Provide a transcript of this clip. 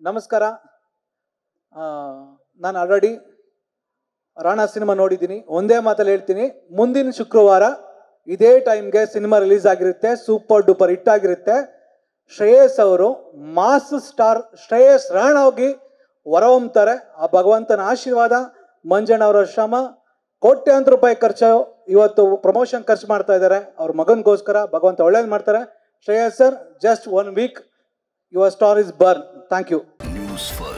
ನಮಸ್ಕಾರ ಆ, ನಾನು ಆಲ್ರೆಡಿ ರಾಣಾ ಸಿನಿಮಾ ನೋಡಿದ್ದೀನಿ ಒಂದೇ ಮಾತಲ್ಲಿ ಹೇಳ್ತೀನಿ ಮುಂದಿನ ಶುಕ್ರವಾರ ಇದೇ ಟೈಮ್ಗೆ ಸಿನಿಮಾ ರಿಲೀಸ್ ಆಗಿರುತ್ತೆ ಸೂಪರ್ ಡೂಪರ್ ಹಿಟ್ ಆಗಿರುತ್ತೆ ಶ್ರೇಯಸ್ ಅವರು ಮಾಸ್ ಸ್ಟಾರ್ ಶ್ರೇಯಸ್ ರಾಣಾ ಹೋಗಿ ಹೊರಹೊಮ್ತಾರೆ ಆ ಭಗವಂತನ ಆಶೀರ್ವಾದ ಮಂಜಣ್ಣ ಅವರ ಶ್ರಮ ಕೋಟ್ಯಾಂತರ ರೂಪಾಯಿ ಖರ್ಚು ಇವತ್ತು ಪ್ರಮೋಷನ್ ಖರ್ಚು ಮಾಡ್ತಾ ಇದ್ದಾರೆ ಅವ್ರ ಮಗನಿಗೋಸ್ಕರ ಭಗವಂತ ಒಳ್ಳೇದು ಮಾಡ್ತಾರೆ Shreyas sir just one week your star is born thank you news first